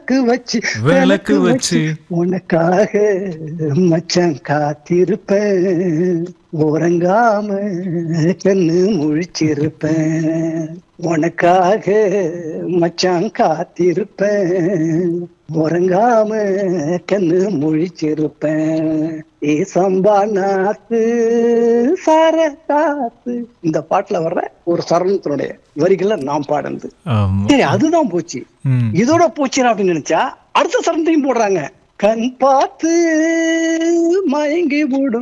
விளக்கு வச்சு விளக்கு வச்சு உனக்காக மச்சான் காத்திருப்பேன் உறங்காம கண்ணு முழிச்சிருப்பேன் உனக்காக மச்சான் காத்திருப்பேன் உறங்காம கண்ணு முழிச்சிருப்பேன் ஏ சம்பா நாத்து சார காத்து இந்த பாட்டுல வர்ற ஒரு சரணத்தினுடைய வரிகளை நாம் பாடுனது ஆமா சரி அதுதான் போச்சு ம். இதோட போச்சுடா அப்படின்னு நினைச்சா அடுத்த சரணத்தையும் போடுறாங்க கண் பார்த்து மயங்கி விடும்